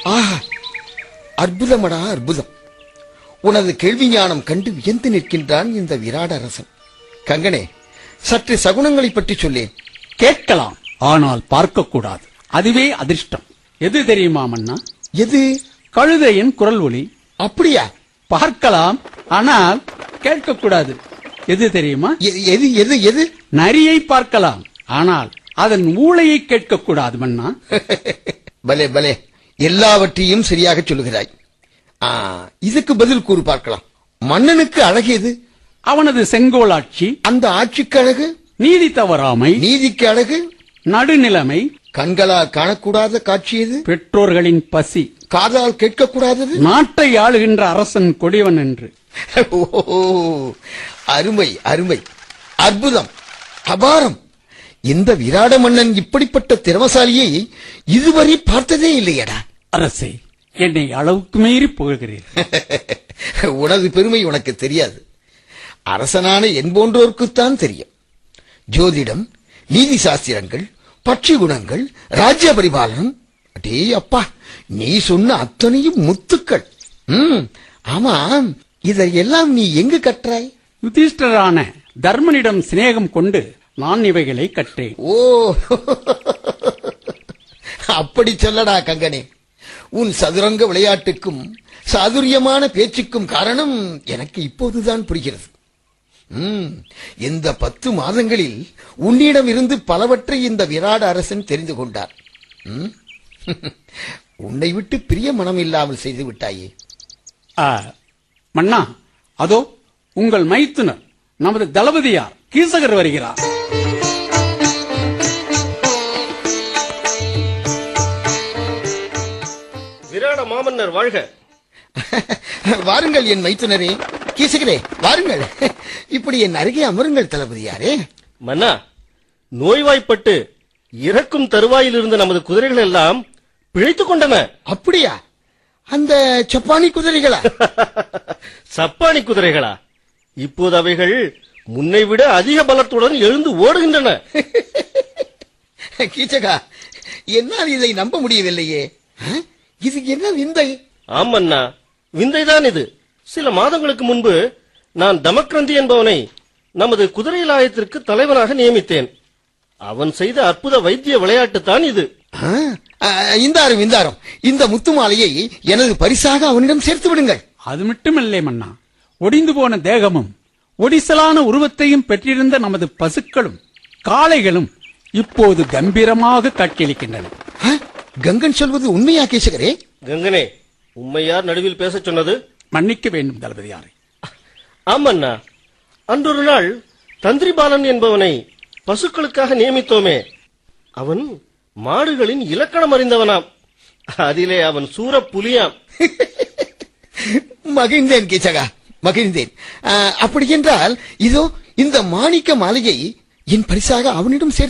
ஆஹா அற்புதமடா அற்புதம் உனது கேள்வி ஞானம் கண்டு வியந்து நிற்கின்றான் இந்த விராட அரசன் கங்கனே சற்று சகுனங்களை பற்றி சொல்லேன் கேட்கலாம் ஆனால் பார்க்க கூடாது அதுவே அதிர்ஷ்டம் எது தெரியுமா மன்னா எது கழுதையின் குரல் ஒலி அப்படியா பார்க்கலாம் ஆனால் கேட்கக்கூடாது எது தெரியுமா எ- எது எது எது நரியை பார்க்கலாம் ஆனால் அதன் ஊளையை கேட்கக்கூடாது மன்னா பலே பலே எல்லாவற்றையும் சரியாக சொல்லுகிறாய் ஆ, இதுக்கு பதில் கூறு பார்க்கலாம் மன்னனுக்கு அழகு எது அவனது செங்கோல் ஆட்சி அந்த ஆட்சிக்கு அழகு நீதி தவறாமை நீதிக்கு அழகு நடுநிலைமை கண்களால் காணக்கூடாத காட்சி எது பெற்றோர்களின் பசி காதால் கேட்கக்கூடாதது நாட்டை ஆளுகின்ற அரசன் கொடியவன் என்று ஓ அருமை அருமை அற்புதம் அபாரம் இந்த விராட மன்னன் இப்படிப்பட்ட திறமசாலியை இதுவரை பார்த்ததே இல்லையடா அரசே என்னை அளவுக்கு மீறி புகழ்கிறீர் உனது பெருமை உனக்கு தெரியாது அரசனான என் போன்றோருக்குத்தான் தெரியும் ஜோதிடம் நீதி சாஸ்திரங்கள் பட்சி குணங்கள் ராஜ்ய பரிபாலனம் அடே அப்பா நீ சொன்ன அத்தனையும் முத்துக்கள் ம் ஆமாம் இதையெல்லாம் நீ எங்கு கற்றாய் யுதிஷ்டரான தர்மனிடம் சிநேகம் கொண்டு நான் இவைகளை கற்றேன் ஓ அப்படி சொல்லடா கங்கனே உன் சதுரங்க விளையாட்டுக்கும் சாதுரியமான பேச்சுக்கும் காரணம் எனக்கு இப்போதுதான் புரிகிறது ம், இந்த பத்து மாதங்களில் உன்னிடம் இருந்து பலவற்றை இந்த விராட அரசன் தெரிந்து கொண்டார் ம்? உன்னை விட்டு பிரிய மனம் இல்லாமல் செய்து விட்டாயே ஆ, மன்னா அதோ உங்கள் மைத்துனர் நமது தளபதியார் கீசகர் வருகிறார் விராட மாமன்னர் வாழ்க வாருங்கள் என் மைத்துனரே கீசகரே வாருங்கள் இப்படி என் அருகே அமருங்கள் தளபதியாரே மன்னா நோய்வாய்ப்பட்டு இறக்கும் தருவாயில் இருந்த நமது குதிரைகள் எல்லாம் பிழைத்துக் கொண்டன அப்படியா அந்த சப்பானி குதிரைகளா சப்பானி குதிரைகளா இப்போது அவைகள் முன்னை விட அதிக பலத்துடன் எழுந்து ஓடுகின்றன கீச்சகா என்னால் இதை நம்ப முடியவில்லையே ஆ? இது என்ன விந்தை ஆமண்ணா விந்தைதான் இது சில மாதங்களுக்கு முன்பு நான் தமக்ரந்தி என்பவனை நமது குதிரையிலாயத்திற்கு தலைவனாக நியமித்தேன் அவன் செய்த அற்புத வைத்திய விளையாட்டுத்தான் இது ஆ? ஆ, இந்தாரும் இந்தாரும் இந்த முத்து மாலையை எனது பரிசாக அவனிடம் சேர்த்து விடுங்கள் அது மட்டுமில்லை மன்னா ஒடிந்து போன தேகமும் ஒடிசலான உருவத்தையும் பெற்றிருந்த நமது பசுக்களும் காளைகளும் இப்போது கம்பீரமாக காட்சியளிக்கின்றன ஆ? கங்கன் சொல்வது உண்மையா கீசகரே கங்கனே உம்மையார் நடுவில் பேசச் சொன்னது மன்னிக்க வேண்டும் தளபதியாரை ஆமண்ணா அன்றொரு நாள் தந்திரிபாலன் என்பவனை பசுக்களுக்காக நியமித்தோமே அவன் மாடுகளின் இலக்கணம் அறிந்தவனாம் அதிலே அவன் சூர புலியாம் மகிழ்ந்தேன் கீச்சகா மகிழ்ந்தேன் ஆ, அப்படி என்றால் இதோ இந்த மாணிக்க மாலையை என் பரிசாக அவனிடம் சேர்த்து